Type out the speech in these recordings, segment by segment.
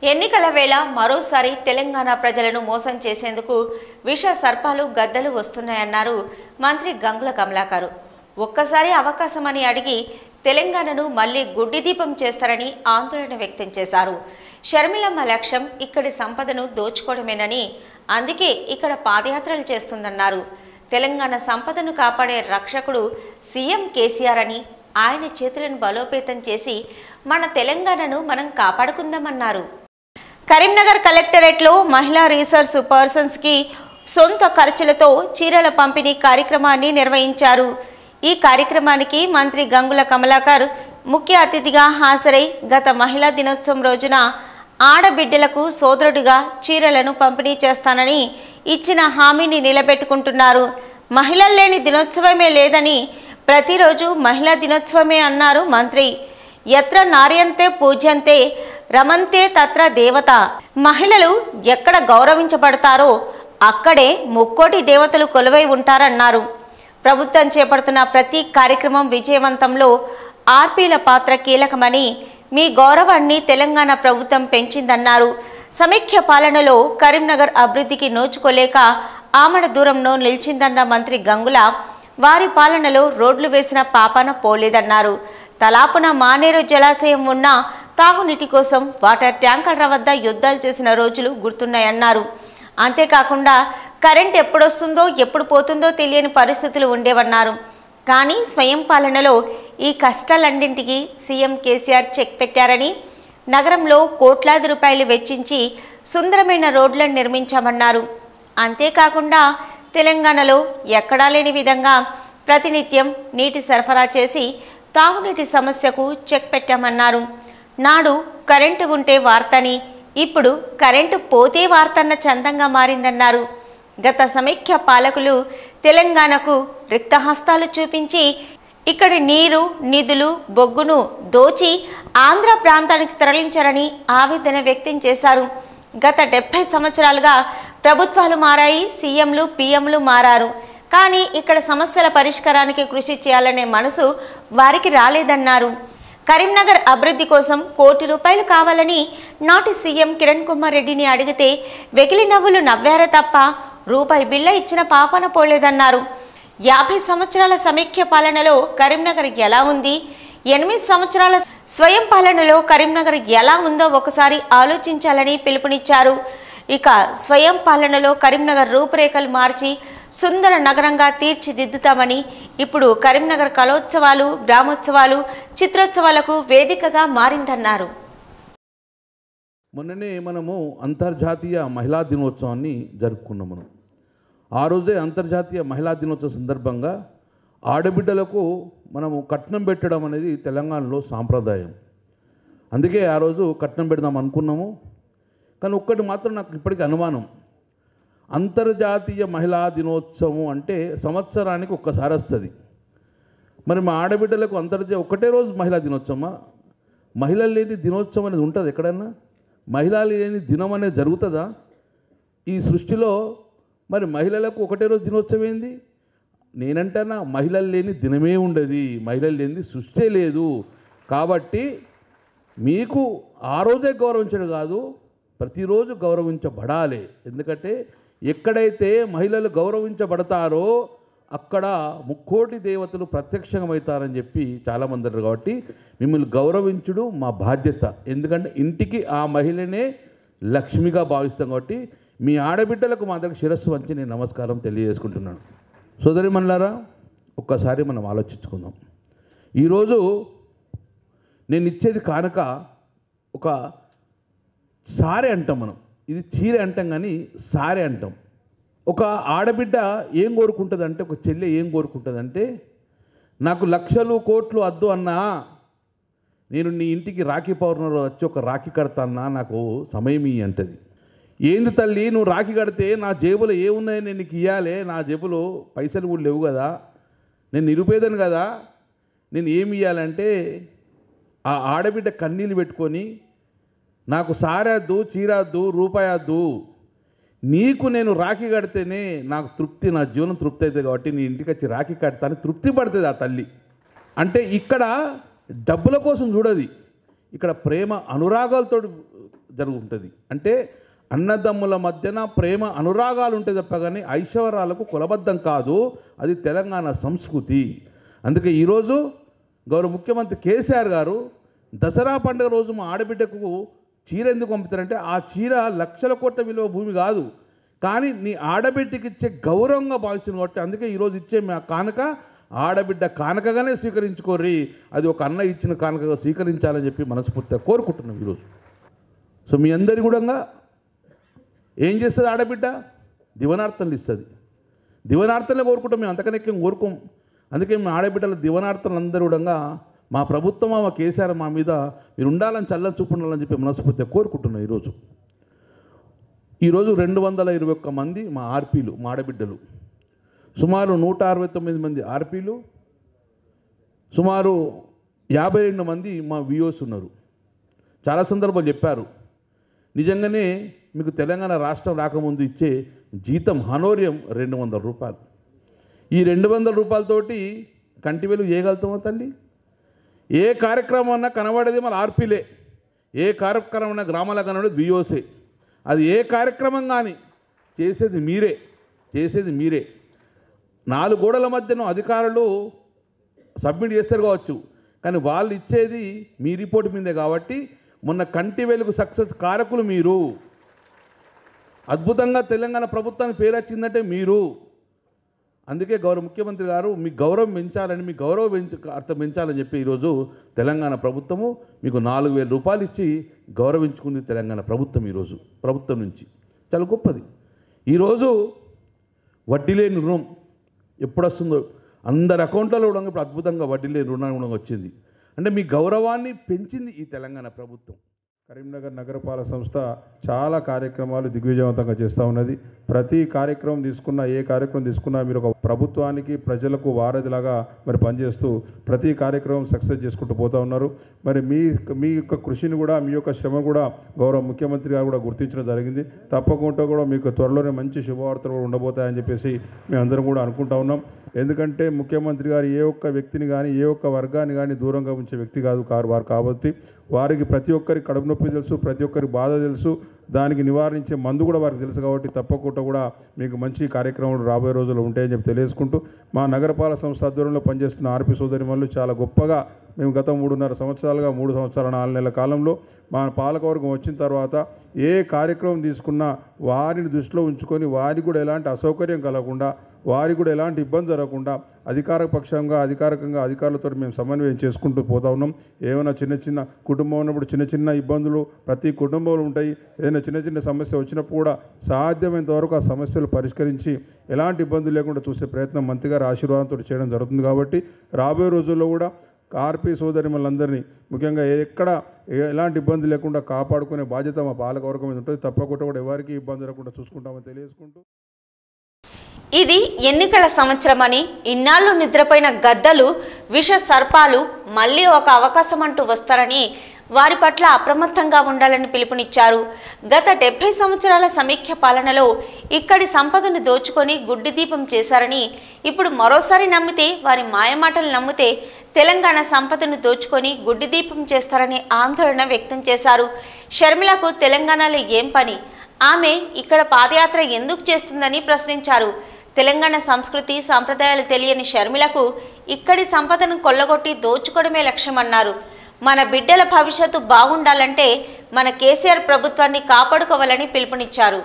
ఎన్నికల వేళ మరోసారి తెలంగాణ ప్రజలను మోసం చేసేందుకు విష సర్పాలు గద్దలు వస్తున్నాయన్నారు మంత్రి గంగుల కమలాకారు ఒక్కసారి అవకాశమని అడిగి తెలంగాణను మళ్లీ గుడ్డి దీపం చేస్తారని ఆందోళన వ్యక్తం చేశారు షర్మిలమ్మ లక్ష్యం ఇక్కడి సంపదను దోచుకోవడమేనని అందుకే ఇక్కడ పాదయాత్రలు చేస్తుందన్నారు తెలంగాణ సంపదను కాపాడే రక్షకుడు సీఎం కేసీఆర్ అని ఆయన చేతులను బలోపేతం చేసి మన తెలంగాణను మనం కాపాడుకుందామన్నారు కరీంనగర్ కలెక్టరేట్లో మహిళా రీసెర్చ్ పర్సన్స్ కి సొంత ఖర్చులతో చీరల పంపిణీ కార్యక్రమాన్ని నిర్వహించారు ఈ కార్యక్రమానికి మంత్రి గంగుల కమలాకర్ ముఖ్య అతిథిగా హాజరై గత మహిళా దినోత్సవం రోజున ఆడబిడ్డలకు సోదరుడిగా చీరలను పంపిణీ చేస్తానని ఇచ్చిన హామీని నిలబెట్టుకుంటున్నారు మహిళలు లేని దినోత్సవమే లేదని ప్రతిరోజు మహిళా దినోత్సవమే అన్నారు మంత్రి ఎత్ర నార్యంతే పూజ్యంతే రమంతే తత్ర దేవత మహిళలు ఎక్కడ గౌరవించబడతారో అక్కడే ముక్కోటి దేవతలు కొలువై ఉంటారన్నారు ప్రభుత్వం చేపడుతున్న ప్రతి కార్యక్రమం విజయవంతంలో ఆర్పీల పాత్ర కీలకమని మీ గౌరవాన్ని తెలంగాణ ప్రభుత్వం పెంచిందన్నారు సమైక్య పాలనలో కరీంనగర్ అభివృద్ధికి నోచుకోలేక ఆమడ దూరంలో నిలిచిందన్న మంత్రి గంగుల వారి పాలనలో రోడ్లు వేసిన పాపాన పోలేదన్నారు తలాపున మానేరు జలాశయం ఉన్న తాగునీటి కోసం వాటర్ ట్యాంకర్ల వద్ద యుద్ధాలు చేసిన రోజులు గుర్తున్నాయన్నారు అంతేకాకుండా కరెంట్ ఎప్పుడొస్తుందో ఎప్పుడు పోతుందో తెలియని పరిస్థితులు ఉండేవన్నారు కానీ స్వయం పాలనలో ఈ కష్టాలన్నింటికి సీఎం కేసీఆర్ చెక్ పెట్టారని నగరంలో కోట్లాది రూపాయలు వెచ్చించి సుందరమైన రోడ్లను నిర్మించామన్నారు అంతేకాకుండా తెలంగాణలో ఎక్కడా లేని విధంగా ప్రతినిత్యం నీటి సరఫరా చేసి తాగునీటి సమస్యకు చెక్ పెట్టామన్నారు నాడు కరెంటు ఉంటే వార్తని ఇప్పుడు కరెంటు పోతే వార్తన్న చందంగా మారిందన్నారు గత సమైక్య పాలకులు తెలంగాణకు రిక్తహస్తాలు చూపించి ఇక్కడి నీరు నిధులు బొగ్గును దోచి ఆంధ్ర ప్రాంతానికి తరలించారని ఆవేదన వ్యక్తం చేశారు గత డెబ్బై సంవత్సరాలుగా ప్రభుత్వాలు మారాయి సీఎంలు పీఎంలు మారారు కానీ ఇక్కడ సమస్యల పరిష్కారానికి కృషి చేయాలనే మనసు వారికి రాలేదన్నారు కరీంనగర్ అభివృద్ధి కోసం కోటి రూపాయలు కావాలని నాటి సీఎం కిరణ్ కుమార్ రెడ్డిని అడిగితే వెకిలి నవ్వులు నవ్వారే తప్ప రూపాయి బిల్ల ఇచ్చిన పాపన పోలేదన్నారు యాభై సంవత్సరాల సమైక్య పాలనలో కరీంనగర్ ఎలా ఉంది ఎనిమిది సంవత్సరాల స్వయం పాలనలో కరీంనగర్ ఎలా ఉందో ఒకసారి ఆలోచించాలని పిలుపునిచ్చారు ఇక స్వయం పాలనలో కరీంనగర్ రూపురేఖలు మార్చి సుందర నగరంగా తీర్చిదిద్దుతామని ఇప్పుడు కరీంనగర్ కళోత్సవాలు గ్రామోత్సవాలు చిత్రోత్సవాలకు వేదికగా మారిందన్నారు మొన్ననే మనము అంతర్జాతీయ మహిళా దినోత్సవాన్ని జరుపుకున్నాం మనం ఆ రోజే అంతర్జాతీయ మహిళా దినోత్సవం సందర్భంగా ఆడబిడ్డలకు మనము కట్నం పెట్టడం అనేది తెలంగాణలో సాంప్రదాయం అందుకే ఆ రోజు కట్నం పెడదాం అనుకున్నాము కానీ ఒక్కటి మాత్రం నాకు ఇప్పటికీ అనుమానం అంతర్జాతీయ మహిళా దినోత్సవం అంటే సంవత్సరానికి ఒక్కసారి వస్తుంది మరి మా ఆడబిడ్డలకు అంతర్జాతీయ ఒకటే రోజు మహిళా దినోత్సవమా మహిళలు లేని దినోత్సవం అనేది ఉంటుంది ఎక్కడన్నా మహిళలు లేని దినం అనేది జరుగుతుందా ఈ సృష్టిలో మరి మహిళలకు ఒకటే రోజు దినోత్సవం ఏంది నేనంటన్నా మహిళలు లేని దినమే ఉండదు మహిళలు లేనిది సృష్టే లేదు కాబట్టి మీకు ఆ రోజే గౌరవించడం కాదు ప్రతిరోజు గౌరవించబడాలి ఎందుకంటే ఎక్కడైతే మహిళలు గౌరవించబడతారో అక్కడ ముక్కోటి దేవతలు ప్రత్యక్షమవుతారని చెప్పి చాలామంది అన్నారు కాబట్టి మిమ్మల్ని గౌరవించుడు మా బాధ్యత ఎందుకంటే ఇంటికి ఆ మహిళనే లక్ష్మిగా భావిస్తాం కాబట్టి మీ ఆడబిడ్డలకు మా దగ్గర శిరస్సు వంచి నేను నమస్కారం తెలియజేసుకుంటున్నాను సోదరి మనులారా ఒక్కసారి మనం ఆలోచించుకుందాం ఈరోజు నేను ఇచ్చేది కానుక ఒక సారే అంటాం మనం ఇది చీర అంటాం కానీ సారే అంటాం ఒక ఆడబిడ్డ ఏం కోరుకుంటుంది అంటే ఒక చెల్లె ఏం కోరుకుంటుంది అంటే నాకు లక్షలు కోట్లు వద్దు అన్నా నేను నీ ఇంటికి రాఖీ పౌర్ణమి వచ్చి ఒక రాఖీ కడతాన్నా నాకు సమయం ఇయ్యి అంటది ఏంది తల్లి నువ్వు రాఖీ కడితే నా జేబులో ఏమున్నాయో నేను నీకు ఇవ్వాలి నా జేబులో పైసలు కూడా లేవు కదా నేను నిరుపేదను కదా నేను ఏమి ఇవ్వాలంటే ఆ ఆడబిడ్డ కన్నీళ్ళు పెట్టుకొని నాకు సారద్దు చీరద్దు రూపాయద్దు నీకు నేను రాఖీ కడితేనే నాకు తృప్తి నా జీవనం తృప్తి అవుతుంది కాబట్టి నీ ఇంటికి వచ్చి రాఖీ కడతాను తృప్తి పడుతుంది ఆ తల్లి అంటే ఇక్కడ డబ్బుల కోసం చూడది ఇక్కడ ప్రేమ అనురాగాలతో జరుగుతుంది అంటే అన్నదమ్ముల మధ్యన ప్రేమ అనురాగాలు ఉంటాయి తప్ప కానీ ఐశ్వర్యాలకు కులబద్ధం కాదు అది తెలంగాణ సంస్కృతి అందుకే ఈరోజు గౌరవ ముఖ్యమంత్రి కేసీఆర్ గారు దసరా పండుగ రోజు మా ఆడబిడ్డకు చీర ఎందుకు పంపుతారంటే ఆ చీర లక్షల కోట్ల విలువ భూమి కాదు కానీ నీ ఆడబిడ్డకి ఇచ్చే గౌరవంగా భావించింది కాబట్టి అందుకే ఈరోజు ఇచ్చే మా కానుక ఆడబిడ్డ కానుకగానే స్వీకరించుకోర్రి అది ఒక అన్న ఇచ్చిన కానుకగా స్వీకరించాలని చెప్పి మనస్ఫూర్తిగా కోరుకుంటున్నాం ఈరోజు సో మీ అందరి కూడా ఏం చేస్తుంది ఆడబిడ్డ దివనార్థనలు ఇస్తుంది దివనార్థనలే కోరుకుంటాం మేము అంతకనే ఎక్కువ కోరుకోం అందుకే మేము ఆడబిడ్డల దివనార్థనలు అందరూ కూడా మా ప్రభుత్వం మా కేసీఆర్ మా మీద మీరు ఉండాలని చల్ల చూపు ఉండాలని చెప్పి మనస్ఫూర్తిగా కోరుకుంటున్నాం ఈరోజు ఈరోజు రెండు వందల ఇరవై ఒక్క మంది మా ఆర్పీలు మా ఆడబిడ్డలు సుమారు నూట అరవై తొమ్మిది మంది ఆర్పీలు సుమారు యాభై రెండు మంది మా విఓస్ ఉన్నారు చాలా సందర్భాలు చెప్పారు నిజంగానే మీకు తెలంగాణ రాష్ట్రం రాకముందు ఇచ్చే జీతం హనోర్యం రెండు వందల రూపాయలు ఈ రెండు వందల రూపాయలతోటి కంటి వెలుగు చేయగలుగుతామా తల్లి ఏ కార్యక్రమం అన్నా కనబడేది మన ఆర్పీలే ఏ కార్యక్రమం అన్నా గ్రామాల కనబడేది బిఓసే అది ఏ కార్యక్రమం కానీ చేసేది మీరే చేసేది మీరే నాలుగు గోడల మధ్యన అధికారులు సబ్మిట్ చేస్తారు కావచ్చు కానీ వాళ్ళు ఇచ్చేది మీ రిపోర్ట్ మీదే కాబట్టి మొన్న కంటి వెలుగు సక్సెస్ కారకులు మీరు అద్భుతంగా తెలంగాణ ప్రభుత్వానికి పేరు వచ్చిందంటే మీరు అందుకే గౌరవ ముఖ్యమంత్రి గారు మీ గౌరవం పెంచాలని మీ గౌరవం పెంచ అర్థం పెంచాలని చెప్పి ఈరోజు తెలంగాణ ప్రభుత్వము మీకు నాలుగు వేల రూపాయలు ఇచ్చి గౌరవించుకుంది తెలంగాణ ప్రభుత్వం ఈరోజు ప్రభుత్వం నుంచి చాలా గొప్పది ఈరోజు వడ్డీ లేని రుణం ఎప్పుడు వస్తుందో అందరి అకౌంట్లలో కూడా ఇప్పుడు అద్భుతంగా వడ్డీ లేని రుణం కూడా వచ్చింది అంటే మీ గౌరవాన్ని పెంచింది ఈ తెలంగాణ ప్రభుత్వం కరీంనగర్ నగరపాలక సంస్థ చాలా కార్యక్రమాలు దిగ్విజయవంతంగా చేస్తూ ఉన్నది ప్రతి కార్యక్రమం తీసుకున్న ఏ కార్యక్రమం తీసుకున్నా మీరు ఒక ప్రభుత్వానికి ప్రజలకు వారధిలాగా మరి పనిచేస్తూ ప్రతి కార్యక్రమం సక్సెస్ చేసుకుంటూ పోతూ ఉన్నారు మరి మీ మీ యొక్క కృషిని కూడా మీ యొక్క శ్రమ కూడా గౌరవ ముఖ్యమంత్రి గారు కూడా గుర్తించడం జరిగింది తప్పకుండా కూడా మీకు త్వరలోనే మంచి శుభవార్తలు కూడా ఉండబోతాయని చెప్పేసి మేమందరం కూడా అనుకుంటా ఉన్నాం ఎందుకంటే ముఖ్యమంత్రి గారు ఏ ఒక్క వ్యక్తిని కానీ ఏ ఒక్క వర్గాన్ని కానీ దూరంగా ఉంచే వ్యక్తి కాదు కారు వారు కాబట్టి వారికి ప్రతి ఒక్కరి కడుపు నొప్పి తెలుసు ప్రతి ఒక్కరి బాధ తెలుసు దానికి నివారించే మందు కూడా వారికి తెలుసు కాబట్టి తప్పకుండా కూడా మీకు మంచి కార్యక్రమాలు రాబోయే రోజుల్లో ఉంటాయని చెప్పి తెలియజేసుకుంటూ మా నగరపాలక సంస్థ ఆధ్వర్యంలో పనిచేస్తున్న ఆర్పి సోదరి మనులు చాలా గొప్పగా మేము గత మూడున్నర సంవత్సరాలుగా మూడు సంవత్సరాల నాలుగు నెలల కాలంలో మా పాలకవర్గం వచ్చిన తర్వాత ఏ కార్యక్రమం తీసుకున్నా వారిని దృష్టిలో ఉంచుకొని వారికి కూడా ఎలాంటి అసౌకర్యం కలగకుండా వారికి కూడా ఎలాంటి ఇబ్బంది జరగకుండా అధికార పక్షంగా అధికారికంగా అధికారులతో మేము సమన్వయం చేసుకుంటూ పోతా ఉన్నాం ఏమైనా చిన్న చిన్న కుటుంబం ఉన్నప్పుడు చిన్న చిన్న ఇబ్బందులు ప్రతి కుటుంబంలో ఉంటాయి ఏదైనా చిన్న చిన్న సమస్య వచ్చినప్పుడు కూడా సాధ్యమైనంత వరకు ఆ సమస్యలు పరిష్కరించి ఎలాంటి ఇబ్బందులు లేకుండా చూసే ప్రయత్నం మంత్రి గారి ఆశీర్వాదంతో చేయడం జరుగుతుంది కాబట్టి రాబోయే రోజుల్లో కూడా ఆర్పి సోదరి మనందరినీ ముఖ్యంగా ఎక్కడ ఏ- ఎలాంటి ఇబ్బంది లేకుండా కాపాడుకునే బాధ్యత మా పాలకవర్గం మీద ఉంటుంది తప్పకుండా కూడా ఎవరికి ఇబ్బంది లేకుండా చూసుకుంటామని తెలియజేసుకుంటూ ఇది ఎన్నికల సంవత్సరమని ఇన్నాళ్ళు నిద్రపోయిన గద్దలు విష సర్పాలు మళ్ళీ ఒక అవకాశం అంటూ వస్తారని వారి పట్ల అప్రమత్తంగా ఉండాలని పిలుపునిచ్చారు గత డెబ్బై సంవత్సరాల సమీక్ష పాలనలో ఇక్కడి సంపదను దోచుకొని గుడ్డి దీపం చేశారని ఇప్పుడు మరోసారి నమ్మితే వారి మాయమాటలు నమ్మితే తెలంగాణ సంపదను దోచుకొని గుడ్డి దీపం చేస్తారని ఆందోళన వ్యక్తం చేశారు షర్మిలకు తెలంగాణలో ఏం పని ఆమె ఇక్కడ పాదయాత్ర ఎందుకు చేస్తుందని ప్రశ్నించారు తెలంగాణ సంస్కృతి సాంప్రదాయాలు తెలియని షర్మిలకు ఇక్కడి సంపదను కొల్లగొట్టి దోచుకోవడమే లక్ష్యమన్నారు మన బిడ్డల భవిష్యత్తు బాగుండాలంటే మన కేసీఆర్ ప్రభుత్వాన్ని కాపాడుకోవాలని పిలుపునిచ్చారు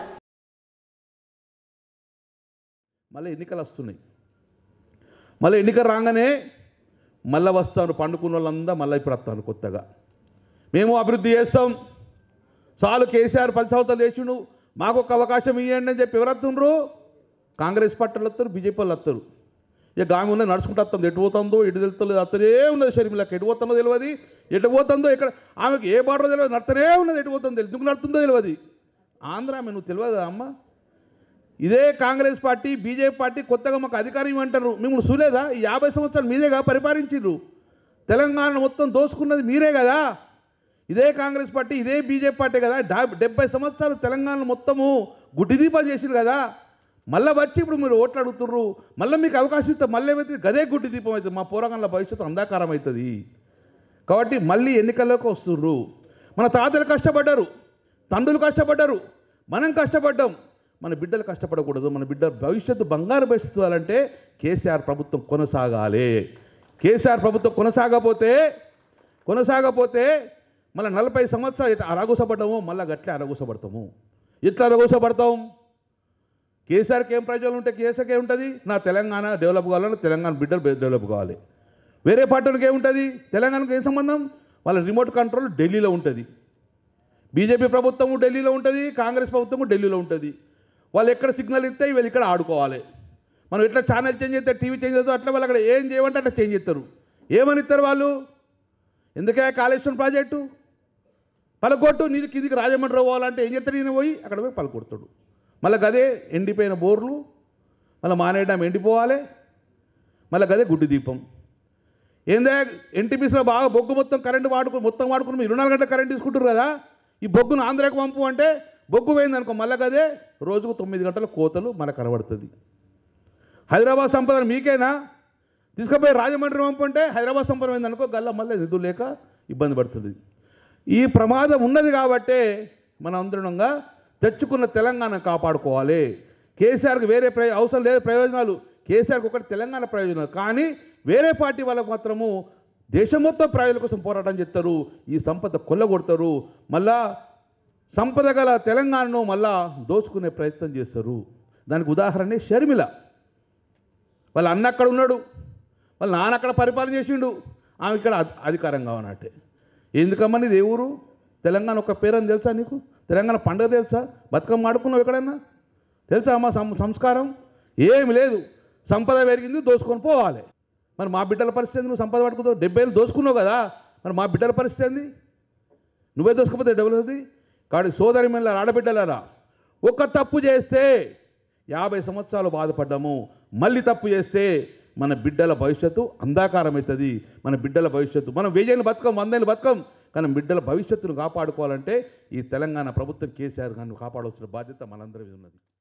మళ్ళీ ఎన్నికలు వస్తున్నాయి మళ్ళీ ఎన్నికలు రాగానే మళ్ళీ వస్తాను పండుకున్న వాళ్ళందా మళ్ళీ ఇప్పుడు వస్తాను కొత్తగా మేము అభివృద్ధి చేస్తాం చాలు కేసీఆర్ పది సంవత్సరాలు చేసిండు మాకు ఒక అవకాశం ఇవ్వండి అని చెప్పి ఎవరు వస్తుండ్రు కాంగ్రెస్ పార్టీలు వస్తారు బీజేపీ వాళ్ళు వస్తారు ఇక గామి ఉన్నది నడుచుకుంటూ వస్తుంది ఎటు పోతుందో ఎటు తెలుస్తుంది అతనే ఉన్నది షర్మిలకి ఎటు పోతుందో తెలియదు ఎటు పోతుందో ఇక్కడ ఆమెకు ఏ బార్డర్ తెలియదు నడుతూనే ఉన్నది ఎటు పోతుందో తెలియదు ఎందుకు నడుతుందో తెలియదు ఆంధ్ర ఆమె నువ్వు తెలియదు కదా అమ్మ ఇదే కాంగ్రెస్ పార్టీ బీజేపీ పార్టీ కొత్తగా మాకు అధికారం ఇవ్వమంటారు మిమ్మల్ని చూలేదా ఈ యాభై సంవత్సరాలు మీరేగా పరిపాలించారు తెలంగాణ మొత్తం దోసుకున్నది మీరే కదా ఇదే కాంగ్రెస్ పార్టీ ఇదే బీజేపీ పార్టీ కదా డా- డెబ్బై సంవత్సరాలు తెలంగాణ మొత్తము గుడ్డి దీపాలు చేసిరు కదా మళ్ళీ వచ్చి ఇప్పుడు మీరు ఓట్లు అడుగుతుర్రు మళ్ళీ మీకు అవకాశం ఇస్తే మళ్ళీ ఏమైతే గదే గుడ్డి దీపం అవుతుంది మా పోరగాళ్ళ భవిష్యత్తు అంధాకారం అవుతుంది కాబట్టి మళ్ళీ ఎన్నికల్లోకి వస్తుర్రు మన తాతలు కష్టపడ్డారు తండ్రులు కష్టపడ్డారు మనం కష్టపడ్డాం మన బిడ్డలు కష్టపడకూడదు మన బిడ్డ భవిష్యత్తు బంగారు భవిష్యత్తు అవ్వాలంటే కేసీఆర్ ప్రభుత్వం కొనసాగాలి కేసీఆర్ ప్రభుత్వం కొనసాగపోతే కొనసాగపోతే మళ్ళీ నలభై సంవత్సరాలు ఇట్లా అరగూసపడ్డాము మళ్ళీ గట్లే అరగూసపడతాము ఇట్లా అరగూసపడతాం కేసీఆర్కి ఏం ప్రయోజనం ఉంటే కేసీఆర్కి ఏముంటుంది నా తెలంగాణ డెవలప్ కావాలని తెలంగాణ బిడ్డలు బె- డెవలప్ కావాలి వేరే పార్టీలకు ఏముంటుంది తెలంగాణకు ఏం సంబంధం వాళ్ళ రిమోట్ కంట్రోల్ ఢిల్లీలో ఉంటుంది బీజేపీ ప్రభుత్వము ఢిల్లీలో ఉంటుంది కాంగ్రెస్ ప్రభుత్వము ఢిల్లీలో ఉంటుంది వాళ్ళు ఎక్కడ సిగ్నల్ ఇస్తే వీళ్ళు ఇక్కడ ఆడుకోవాలి మనం ఎట్లా ఛానల్ చేంజ్ చేస్తే టీవీ చేంజ్ చేస్తాం అట్లా వాళ్ళు అక్కడ ఏం చేయమంటే అట్లా చేంజ్ చేస్తారు ఏమని ఇస్తారు వాళ్ళు ఎందుకే కాళేశ్వరం ప్రాజెక్టు పలకొట్టు నీకు కిందికి రాజమండ్రి పోవాలంటే ఏం చేస్తాడు ఈయన పోయి అక్కడ పోయి పలకొడతాడు మళ్ళీ గదే ఎండిపోయిన బోర్లు మళ్ళీ మానే డ్యామ్ ఎండిపోవాలి మళ్ళీ గదే గుడ్డి దీపం ఏందే ఎన్టీపీసీలో బాగా బొగ్గు మొత్తం కరెంటు వాడుకుని మొత్తం వాడుకుని ఇరవై నాలుగు గంటల కరెంట్ తీసుకుంటారు కదా ఈ బొగ్గును ఆంధ్రాకు పంపు అంటే బొగ్గు పోయింది అనుకో మళ్ళీ గదే రోజుకు తొమ్మిది గంటల కోతలు మనకు కనబడుతుంది హైదరాబాద్ సంపద మీకేనా తీసుకుపోయి రాజమండ్రి పంపు అంటే హైదరాబాద్ సంపద పోయింది అనుకో గల్ల మళ్ళీ నిధులు లేక ఇబ్బంది పడుతుంది ఈ ప్రమాదం ఉన్నది కాబట్టే మన అందరంగా తెచ్చుకున్న తెలంగాణ కాపాడుకోవాలి కేసీఆర్కి వేరే ప్రయో అవసరం లేదు ప్రయోజనాలు కేసీఆర్కి ఒకటి తెలంగాణ ప్రయోజనాలు కానీ వేరే పార్టీ వాళ్ళకు మాత్రము దేశం మొత్తం ప్రజల కోసం పోరాటం చేస్తారు ఈ సంపద కొల్లగొడతారు మళ్ళా సంపద గల తెలంగాణను మళ్ళా దోచుకునే ప్రయత్నం చేస్తారు దానికి ఉదాహరణే షర్మిల వాళ్ళ అన్న అక్కడ ఉన్నాడు వాళ్ళ నాన్న అక్కడ పరిపాలన చేసిండు ఆమె ఇక్కడ అధి- అధికారం కావనట్టే ఎందుకమ్మా నీది ఏ ఊరు తెలంగాణ ఒక పేరని తెలుసా నీకు తెలంగాణ పండుగ తెలుసా బతుకమ్మ ఆడుకున్నావు ఎక్కడైనా తెలుసా అమ్మా సం సంస్కారం ఏమి లేదు సంపద పెరిగింది దోసుకొని పోవాలి మరి మా బిడ్డల పరిస్థితి ఏంది? నువ్వు సంపద పట్టుకుతావు డెబ్బై ఏళ్ళు దోసుకున్నావు కదా మరి మా బిడ్డల పరిస్థితి ఏంది నువ్వే దోసుకపోతే డబ్బులు అవుతుంది కాబట్టి సోదరి మిల్ల ఆడబిడ్డలారా ఒక తప్పు చేస్తే యాభై సంవత్సరాలు బాధపడ్డాము మళ్ళీ తప్పు చేస్తే మన బిడ్డల భవిష్యత్తు అంధాకారం అవుతుంది మన బిడ్డల భవిష్యత్తు మనం వెయ్యేళ్ళు బతకం వందేళ్ళు బతకం కానీ బిడ్డల భవిష్యత్తును కాపాడుకోవాలంటే ఈ తెలంగాణ ప్రభుత్వం కేసీఆర్ గారిని కాపాడవలసిన బాధ్యత మనందరి మీద ఉన్నది